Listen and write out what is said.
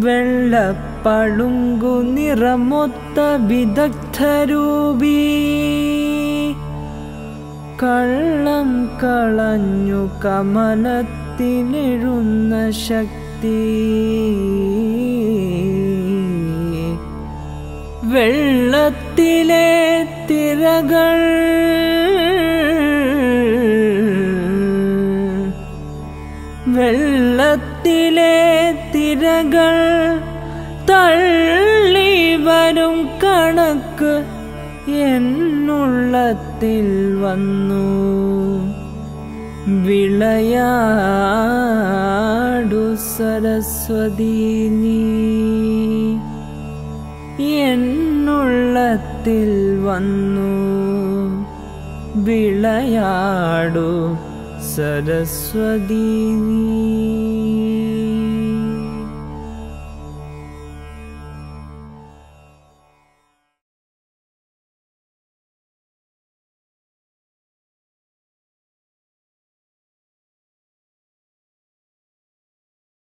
വെള്ളപ്പളുങ്കു നിറമൊത്ത വിദഗ്ധരൂപീ കള്ളം കളഞ്ഞു കമലത്തിലെഴുന്ന ശക്തി വെള്ളത്തിലെ തിരകൾ വെള്ളത്തിലെ തിരകൾ തള്ളി വരും കണക്ക് എന്നുള്ളത്തിൽ വന്നു വിളയാടു സരസ്വതി നീ എന്നുള്ളത്തിൽ വന്നു വിളയാടു സരസ്വതി നീ